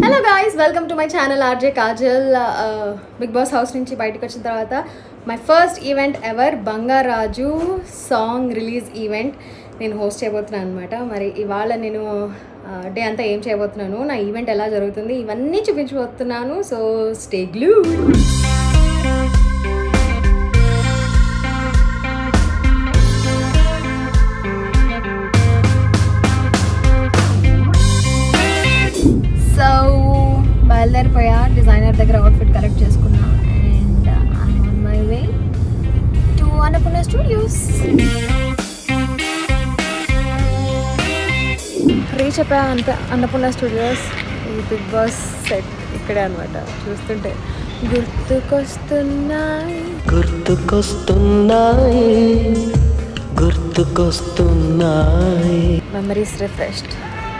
Hello guys welcome to my channel RJ Kajal Bigg Boss house నుంచి బయటకు వచ్చిన తర్వాత my first event ever Bangarraju song release event నేను host చేయబోతున్నాను అనమాట మరి ఇవాళ నేను డే అంతా ఏం చేయబోతున్నాను నా ఈవెంట్ ఎలా జరుగుతుంది ఇవన్నీ చూపించబోతున్నాను సో స్టే గ్లూ సో బయలుదేరిపోయా డిజైనర్ దగ్గర అవుట్ఫిట్ కలెక్ట్ చేసుకున్నా and I'm on my way to Annapurna studios reach అయిపోయా అన్న అన్నపూర్ణ స్టూడియోస్ ఈ బిగ్ బాస్ సెట్ ఇక్కడే అనమాట చూస్తుంటే గుర్తుకొస్తున్నాయి గుర్తుకొస్తున్నాయి గుర్తుకొస్తున్నాయి మెమరీస్ రిఫ్రెష్డ్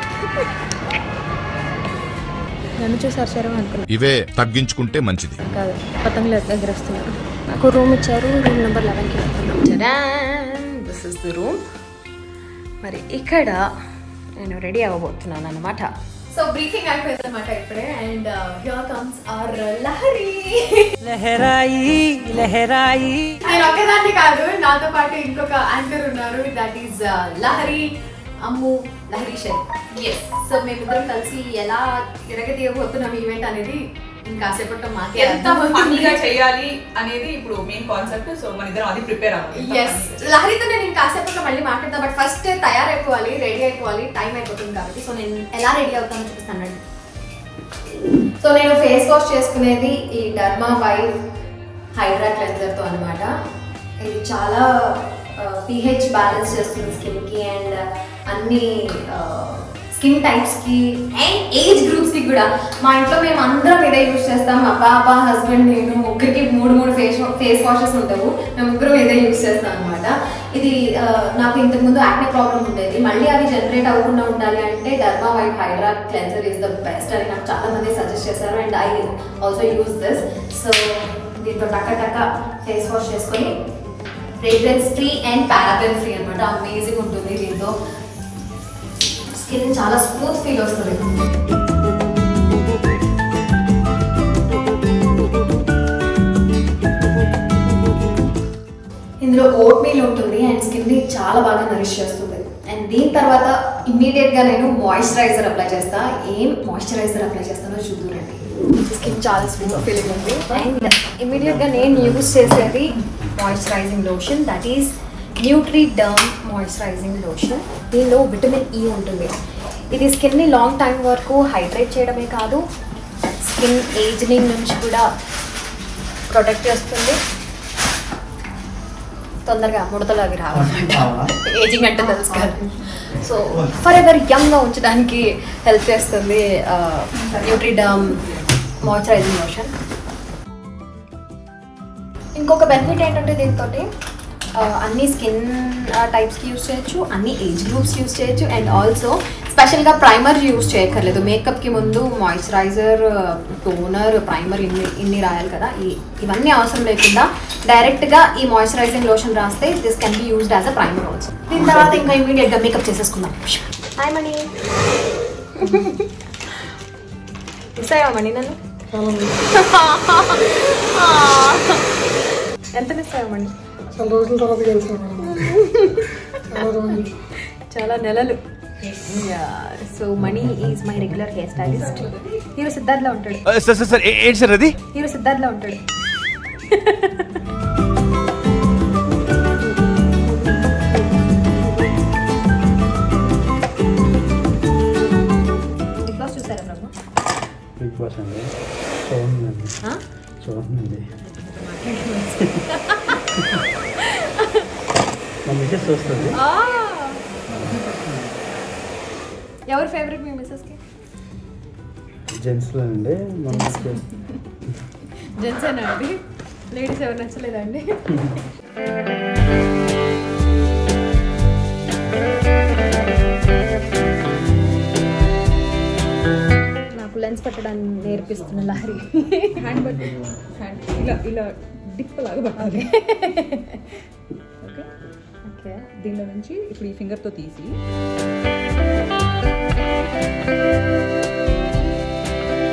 నన్ను చూసారు సరే అనుకున్నా ఇవే తగ్గించుకుంటే మంచిది కాదు పతంగులు ఎగరేస్తున్నారు నాకు రూమ్ ఇచ్చారు రూమ్ నెంబర్ లెవెన్కి దిస్ ఇస్ ది రూమ్ మరి ఇక్కడ నేను రెడీ అవ్వబోతున్నాను అనమాట సో బ్రీఫింగ్ అయిపోయింది అనమాట ఇప్పుడే and here comes our Lahari లహరాయి లహరాయి నేను ఒక్కదాన్ని కాదు నాతో పాటు ఇంకొక యాంకర్ ఉన్నారు దట్ ఈస్ లహరి అమ్ము లహరి షెట్ ఎస్ సో మేమిద్దరం కలిసి ఎలా తిరగతీయబోతున్నాం ఈవెంట్ అనేది ఇంకాసేపట్లో మాకే ఎంత ఫన్నీగా చేయాలి అనేది ఇప్పుడు మెయిన్ కాన్సెప్ట్ సో మన ఇద్దరం అది ప్రిపేర్ అవ్వాలి ఎస్ లహరితో నేను ఇంకాసేపట్లో మళ్ళీ మాట్లాడతా బట్ ఫస్ట్ తయారైపోవాలి రెడీ అయిపోవాలి టైం అయిపోతుంది కాబట్టి సో నేను ఎలా రెడీ అవుతానో చూపిస్తాను సో నేను ఫేస్ వాష్ చేసుకునేది ఈ డర్మా వైవ్ హైడ్రా క్లెన్జర్తో అనమాట ఇది చాలా పిహెచ్ బ్యాలెన్స్ చేస్తుంది స్కిన్కి అండ్ అన్ని స్కిన్ టైప్స్కి అండ్ ఏజ్ గ్రూప్స్కి కూడా మా ఇంట్లో మేము అందరం ఇదే యూజ్ చేస్తాం మా పాప హస్బెండ్ నేను ముగ్గురికి మూడు మూడు ఫేస్ ఫేస్ వాషెస్ ఉంటావు మేము ముగ్గురం ఇదే యూజ్ చేస్తాం అనమాట ఇది ఆ, నాకు ఇంతకుముందు యాక్నే ప్రాబ్లం ఉండేది మళ్ళీ అవి జనరేట్ అవ్వకుండా ఉండాలి అంటే derma white hydra cleanser is the best అని నాకు చాలా మంది సజెస్ట్ చేశారు and I also use this so దీంతో టక్క టక్క ఫేస్ వాష్ చేసుకొని fragrance free and paraben free అనమాట అమేజింగ్ ఉంటుంది దీంతో స్కిన్ చాలా స్మూత్ ఫీల్ వస్తుంది ఇందులో ఓట్ మీల్ ఉంటుంది అండ్ స్కిన్ ని చాలా బాగా నరిష్ చేస్తుంది అండ్ దీని తర్వాత ఇమ్మీడియట్ గా నేను మాయిశ్చరైజర్ అప్లై చేస్తా ఏం మాయిశ్చరైజర్ అప్లై చేస్తానో చూద్దురండి స్కిన్ చాలా స్మూత్ ఫీలింగ్ ఉంది అండ్ ఇమ్మీడియట్ గా నేను యూజ్ చేసేది moisturising lotion that is Nutriderm moisturising lotion దీనిలో విటమిన్ ఈ ఉంటుంది ఇది స్కిన్ని లాంగ్ టైం వరకు హైడ్రేట్ చేయడమే కాదు స్కిన్ ఏజ్నింగ్ నుంచి కూడా ప్రొటెక్ట్ చేస్తుంది తొందరగా ముడతలు అవి రావన్నమాట ఏజింగ్ అంటే తెలుసు కదా సో ఫర్ ఎవర్ యంగ్గా ఉంచడానికి హెల్ప్ చేస్తుంది న్యూట్రిడమ్ మాయిశ్చరైజింగ్ లోషన్ ఇంకొక బెనిఫిట్ ఏంటంటే దీంతో అన్ని స్కిన్ టైప్స్కి యూస్ చేయొచ్చు అన్ని ఏజ్ గ్రూప్స్ యూస్ చేయొచ్చు అండ్ ఆల్సో స్పెషల్గా ప్రైమర్ యూస్ చేయక్కర్లేదు మేకప్కి ముందు మాయిశ్చరైజర్ టోనర్ ప్రైమర్ ఇన్ని ఇన్ని రాయాలి కదా ఈ ఇవన్నీ అవసరం లేకుండా డైరెక్ట్గా ఈ మాయిశ్చరైజింగ్ లోషన్ రాస్తే this can be used as a primer also దీని తర్వాత ఇంకా ఇమీడియట్గా మేకప్ చేసేసుకుందాం హాయ్ మణి మిస్ అయ్యా మణి నన్ను ఎంత మిస్ అయ్యా మణి చాలా రోజుల తర్వాత కలిసాను చాలా రోజులు చాలా నెలలు so Mani is my regular hair stylist hero సిద్ధార్థ్లో ఉంటాడు సార్ సార్ సార్ ఏ- ఏంటి సార్ అది హీరో సిద్ధార్థ్లో ఉంటాడు బిగ్ బాస్ చూసారా ప్రభు బిగ్ బాస్ అండి చూడండి చూడండి మా మిసెస్ చూస్తుంది ఎవరు ఫేవరెట్ మీ మిస్సెస్కి జెంట్స్లో అండి మా మిసెస్ జెంట్సేనా అండి లేడీస్ ఎవరు నచ్చలేదా అండి నాకు లెన్స్ పెట్టడానికి నేర్పిస్తున్న లహరి హ్యాండ్ బట్ హ్యాండ్ ఇలా ఇలా డిప్ లాగా పట్టాలి ఓకే ఓకే దీనిలో నుంచి ఇప్పుడు ఈ ఫింగర్తో తీసి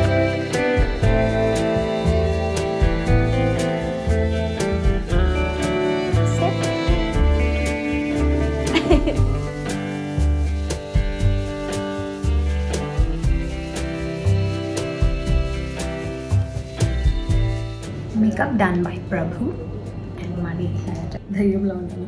makeup done by Prabhu and Mani ధైర్యంలో ఉంటాను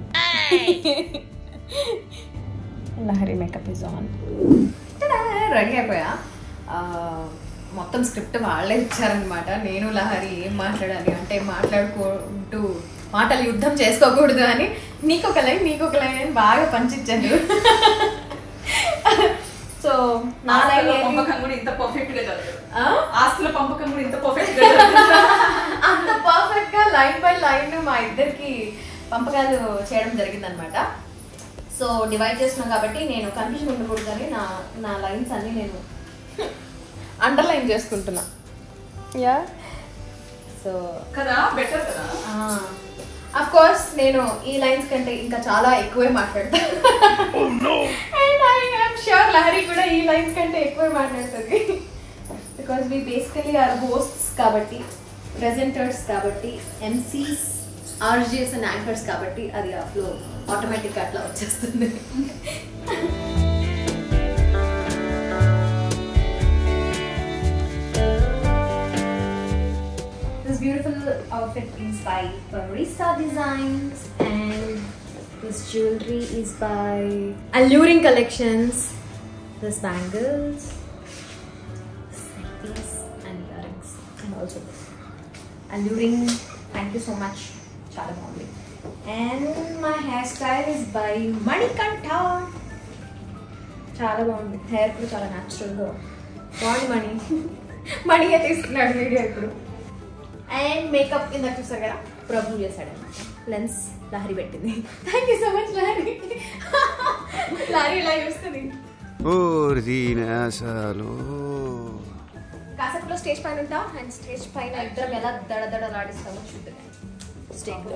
Lahari makeup is on ready అయిపోయా ఆ, మొత్తం స్క్రిప్ట్ వాళ్ళే ఇచ్చారనమాట నేను లహరి ఏం మాట్లాడాలి అంటే మాట్లాడుకుంటూ మాటలు యుద్ధం చేసుకోకూడదు అని నీకు ఒక లైన్ నీకు ఒక లైన్ అని బాగా పంచిచ్చారు సో నా లైన్ ఆస్తుల ఏంటి? పంపకం కూడా ఇంత పర్ఫెక్ట్ గా జరగదు ఆ? ఆస్తుల పంపకం కూడా ఇంత పర్ఫెక్ట్ గా జరగదు అంత పర్ఫెక్ట్ గా లైన్ బై లైన్ మా ఇద్దరికి పంపకాలు చేయడం జరిగింది అనమాట సో డివైడ్ చేస్తున్నాం కాబట్టి నేను కన్ఫ్యూజన్ ఉండకూడదని నా నా లైన్స్ అన్ని నేను అండర్లైన్ చేసుకుంటున్నా యా సో కదా బెటర్ కదా అఫ్ కోర్స్ నేను ఈ లైన్స్ కంటే ఇంకా చాలా ఎక్కువే మాట్లాడతాను and I am sure Lahari కూడా ఈ లైన్స్ కంటే ఎక్కువే మాట్లాడుతుంది because we basically are hosts కాబట్టి ప్రెజెంటర్స్ కాబట్టి ఎంసీస్ ఆర్జేస్ అండ్ యాంకర్స్ కాబట్టి అది ఆ ఫ్లో ఆటోమేటిక్గా అట్లా వచ్చేస్తుంది This beautiful outfit is by Barista Designs and this jewelry is by Alluring Collections. This bangles, these and earrings and also this. Alluring, thank you so much. Chala బాగుంది. And my hairstyle is by Manikanta. చాలా బాగుంది hair కూడా చాలా న్యాచురల్గా బాగుంది మణి మణిగా తీసుకున్నాడు video ఇప్పుడు and makeup ఇందాక చూసారు కదా ప్రభు చేశాడు అనమాట లెన్స్ లహరి పెట్టింది thank you so much Lahari Lahari ఇలా చూస్తుంది పూర్తినాశాలు కాసేపులో స్టేజ్ పైన ఉంటా అండ్ స్టేజ్ పైన ఇద్దరం ఎలా దడ దడ నాడిస్తామో చూద్దాం స్టేజ్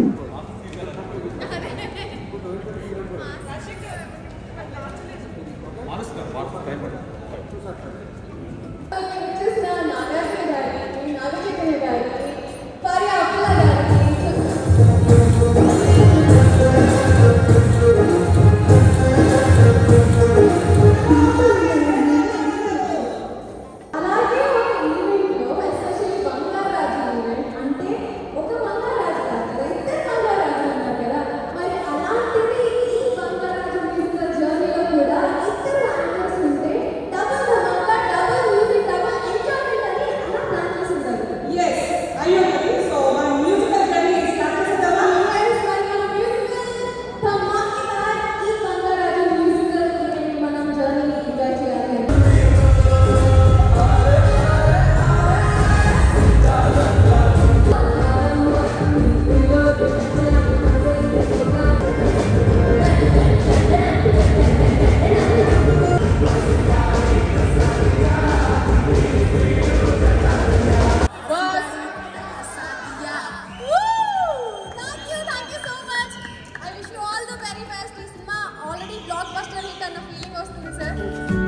అలాగే ఒక ఈవెంట్లో ఎస్పెషల్లీ బంగారాజు ఈవెంట్ అంటే ఒక బంగారాజు కాదు కదా ఇద్దరు బంగారాజు ఉన్నారు కదా మరి అలాంటిది ఈ బంగారాజు మ్యూజికల్ జర్నీలో కూడా ఇద్దరు యాంకర్స్ ఉంటే డబల్ ధమాకా డబల్ మ్యూజిక్ డబల్ ఎంజాయ్మెంట్ అని అలా ప్లాన్ చేసి ఉంటారు Yes, are you ready? So my musical journey is started with the one. Friends, మరి మన మ్యూజికల్ ధమాకేదార్ ఈ బంగారాజు మ్యూజికల్ ఈవెంట్ మనం జర్నీ ఎంజాయ్ చేయాలి thank you thank you so much I wish you all the very best ఈ cinema already blockbuster hit అన్న feeling వస్తుంది sir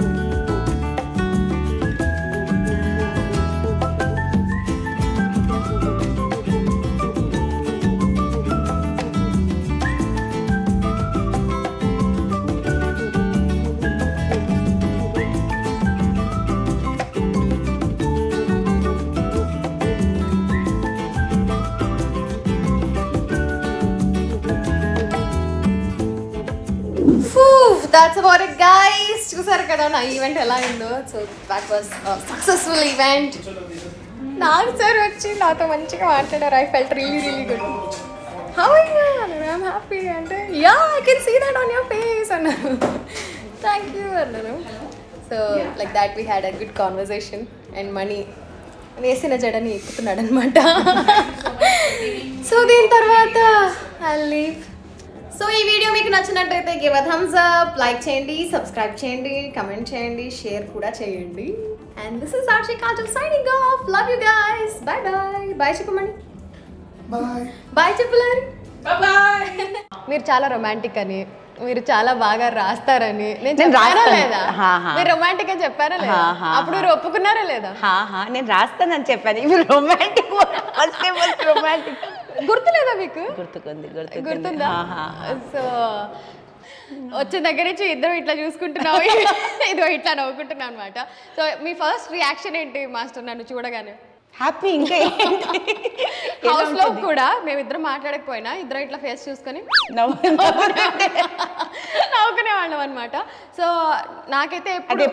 that's about it guys చూసారు కదా నా ఈవెంట్ ఎలా అయిందో so that was successful event నాకు సార్ వచ్చి నాతో మంచిగా మాట్లాడారు I felt really really good how I'm happy అంటే yeah I can see that on your face అన్నారు థ్యాంక్ యూ అన్నారు so like that we had a good conversation and Mani వేసిన జడని ఎక్కుతున్నాడు అనమాట సో దీని తర్వాత ఐ లీవ్ సో ఈ వీడియో మీకు నచ్చినట్టయితే give a thumbs up like చేయండి సబ్స్క్రైబ్ చేయండి కమెంట్ చేయండి షేర్ కూడా చేయండి and this is Arshi Kajal signing off love you guys bye bye bye చెప్పమని బాయ్ బాయ్ చెప్పులారు బాయ్ మీరు చాలా రొమాంటిక్ అని మీరు చాలా బాగా రాస్తారని నేను నేను చెప్పారా రాస్తాను. లేదా హా, హా. మీరు రొమాంటిక్ అని చెప్పారా లేదా హా, హా, అప్పుడు మీరు ఒప్పుకున్నారా లేదా హా హా నేను రాస్తానని చెప్పాను ఇవి రొమాంటిక్ ఫస్ట్ ఫస్ట్ రొమాంటిక్ గుర్తులేదా మీకు గుర్తుకుంది గుర్తుకుంది గుర్తుందా హా, హా, హా. సో వచ్చిన దగ్గర నుంచి ఇద్దరు ఇట్లా చూసుకుంటున్నావు ఇదిగో ఇట్లా నవ్వుకుంటున్నాను అనమాట సో మీ ఫస్ట్ రియాక్షన్ ఏంటి మాస్టర్ నన్ను చూడగానే హ్యాపీ ఇంకా ఏంటి? ఎలా హౌస్ లో ఉంటుంది? కూడా మేమిద్దరం మాట్లాడకపోయినా ఇద్దరం ఇట్లా ఫేస్ చూసుకొని నవ్వు- నవ్వుకునే వాళ్ళం అనమాట సో నాకైతే ఎప్పుడు అదే